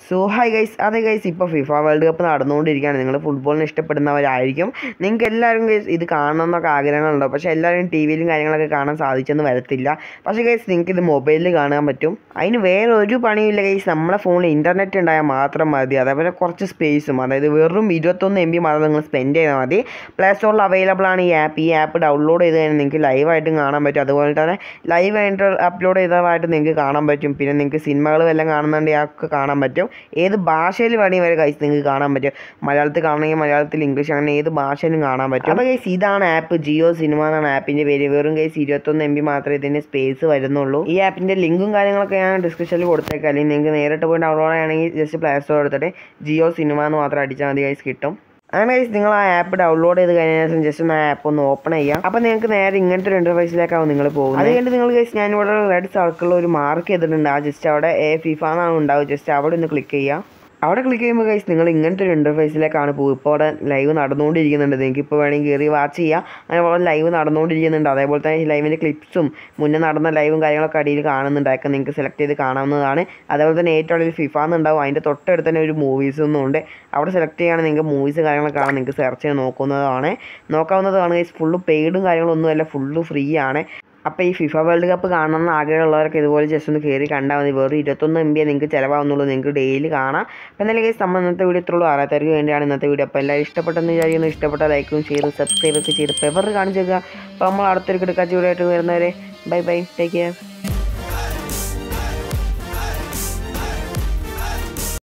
so hi guys അതെ guys ഇപ്പോൾ FIFA world cup നടന്നുകൊണ്ടിരിക്കുകയാണ് നിങ്ങൾ ഫുട്ബോളിനെ ഇഷ്ടപ്പെടുന്നവരായിരിക്കും നിങ്ങൾക്ക് എല്ലാവരും ഗൈസ് ഇത് കാണണം എന്നൊക്കെ ആഗ്രഹങ്ങളുണ്ടോ പക്ഷേ എല്ലാവരും ടി വിയിലും കാര്യങ്ങളൊക്കെ കാണാൻ സാധിച്ചെന്ന് വരത്തില്ല പക്ഷേ ഗൈസ് നിങ്ങൾക്ക് ഇത് മൊബൈലിൽ കാണാൻ പറ്റും അതിന് വേറെ ഒരു പണിയില്ല ഗൈസ് നമ്മളെ ഫോണിൽ ഇൻ്റർനെറ്റ് ഉണ്ടായാൽ മാത്രം മതി അതേപോലെ കുറച്ച് സ്പേസും അതായത് വെറും ഇരുപത്തൊന്ന് എം ബി മാത്രം നിങ്ങൾ സ്പെൻഡ് ചെയ്താൽ മതി പ്ലേ സ്റ്റോറിൽ അവൈലബിൾ ആണ് ഈ ആപ്പ് ഈ ആപ്പ് ഡൗൺലോഡ് ചെയ്ത് കഴിഞ്ഞാൽ നിങ്ങൾക്ക് ലൈവായിട്ടും കാണാൻ പറ്റും അതുപോലെ തന്നെ ലൈവ് ആയിട്ട് അപ്ലോഡ് ചെയ്തതായിട്ട് നിങ്ങൾക്ക് കാണാൻ പറ്റും പിന്നെ നിങ്ങൾക്ക് സിനിമകൾ വല്ലതും കാണുന്നുണ്ടെങ്കിൽ അതൊക്കെ കാണാൻ പറ്റും ഏത് ഭാഷയിൽ വേണമെങ്കിൽ വരെ കൈസ് നിങ്ങൾക്ക് കാണാൻ പറ്റും മലയാളത്തിൽ കാണണമെങ്കിൽ മലയാളത്തിൽ ഇംഗ്ലീഷ് അങ്ങനെ ഏത് ഭാഷയിലും കാണാൻ പറ്റും അപ്പോൾ ഗൈസ് ഇതാണ് ആപ്പ് ജിയോ സിനിമ എന്നാണ് ആപ്പിൻ്റെ പേര് വെറും ഗൈസ് ഇരുപത്തൊന്ന് എം ബി മാത്രമേ ഇതിൻ്റെ സ്പേസ് വരുന്നുള്ളൂ ഈ ആപ്പിൻ്റെ ലിങ്കും കാര്യങ്ങളൊക്കെ ഞാൻ ഡിസ്ക്രിപ്ഷനിൽ കൊടുത്തേക്കാം അല്ലെങ്കിൽ നിങ്ങൾക്ക് നേരിട്ട് പോയി ഡൗൺലോഡ് ചെയ്യണമെങ്കിൽ ജസ്റ്റ് പ്ലേ സ്റ്റോർ എടുത്തിട്ട് ജിയോ സിനിമ എന്ന് മാത്രം അടിച്ചാൽ മതി ഗൈസ് കിട്ടും അങ്ങനെ ഗൈസ് നിങ്ങൾ ആ ആപ്പ് ഡൗൺലോഡ് ചെയ്ത് കഴിഞ്ഞ ശേഷം ജസ്റ്റ് ഒന്ന് ആ ആപ്പ് ഒന്ന് ഓപ്പൺ ചെയ്യാം അപ്പോൾ നിങ്ങൾക്ക് നേരെ ഇങ്ങനത്തെ ഒരു ഇൻ്റർഫേസിലേക്കാവും നിങ്ങൾ പോകുന്നത് അത് കഴിഞ്ഞിട്ട് നിങ്ങൾ ഗൈസ് ഞാനിവിടെ റെഡ് സർക്കിളിൽ ഒരു മാർക്ക് ചെയ്തിട്ടുണ്ട് ആ ജസ്റ്റ് അവിടെ ഫിഫ എന്നാണ് ഉണ്ടാവും ജസ്റ്റ് അവിടെ ഒന്ന് ക്ലിക്ക് ചെയ്യാം അവിടെ ക്ലിക്ക് ചെയ്യുമ്പോൾ ഗൈസ് നിങ്ങൾ ഇങ്ങനത്തെ ഒരു ഇൻ്റർഫേസിലേക്കാണ് പോകും ഇപ്പോൾ അവിടെ ലൈവ് നടന്നുകൊണ്ടിരിക്കുന്നുണ്ട് നിങ്ങൾക്ക് ഇപ്പോൾ വേണമെങ്കിൽ കയറി വാച്ച് ചെയ്യാം അതേപോലെ ലൈവ് നടന്നുകൊണ്ടിരിക്കുന്നുണ്ട് അതേപോലെ തന്നെ ലൈവിൻ്റെ ക്ലിപ്സും മുന്നേ നടന്ന ലൈവും കാര്യങ്ങളൊക്കെ അടിയിൽ കാണുന്നുണ്ട് അതൊക്കെ നിങ്ങൾക്ക് സെലക്ട് ചെയ്ത് കാണാവുന്നതാണ് അതേപോലെ തന്നെ ഏറ്റവും അടിയിൽ ഫിഫ എന്നുണ്ടാവും അതിൻ്റെ തൊട്ടടുത്ത് തന്നെ ഒരു മൂവീസ് ഒന്നും ഉണ്ട് അവിടെ സെലക്ട് ചെയ്യുകയാണെങ്കിൽ നിങ്ങൾക്ക് മൂവീസ് കാര്യങ്ങളൊക്കെ കാണാൻ നിങ്ങൾക്ക് സെർച്ച് ചെയ്ത് നോക്കുന്നതാണ് നോക്കാവുന്നതാണ് ഗൈസ് ഫുള്ള് പെയ്ഡും കാര്യങ്ങളൊന്നുമല്ല ഫുള്ള് ഫ്രീ ആണ് അപ്പോൾ ഈ ഫിഫ വേൾഡ് കപ്പ് കാണണമെന്ന് ആഗ്രഹമുള്ളവരൊക്കെ ഇതുപോലെ ജസ്റ്റ് ഒന്ന് കയറി കണ്ടാൽ മതി വെറും ഇരുപത്തൊന്ന് എം ബി നിങ്ങൾക്ക് ചിലവാകുന്നുള്ളൂ നിങ്ങൾക്ക് ഡെയിലി കാണാം അപ്പോൾ എന്തായാലും കേസ് നമ്മൾ ഇന്നത്തെ വീഡിയോ ഇത്രയുള്ളൂ അറിയാത്തവർക്ക് വേണ്ടിയാണ് ഇന്നത്തെ വീഡിയോ അപ്പോൾ എല്ലാവരും ഇഷ്ടപ്പെട്ടെന്ന് വിചാരിക്കുന്നു ഇഷ്ടപ്പെട്ട ലൈക്കും ഷെയറും സബ്സ്ക്രൈബ് ഒക്കെ ചെയ്ത് പെവർ കാണിച്ചേക്കുക അപ്പോൾ നമ്മൾ അടുത്തൊരു കിടക്കാച്ച വീഡിയോ ആയിട്ട് വരുന്നവരെ ബൈ ബൈ ടേക്ക് കെയർ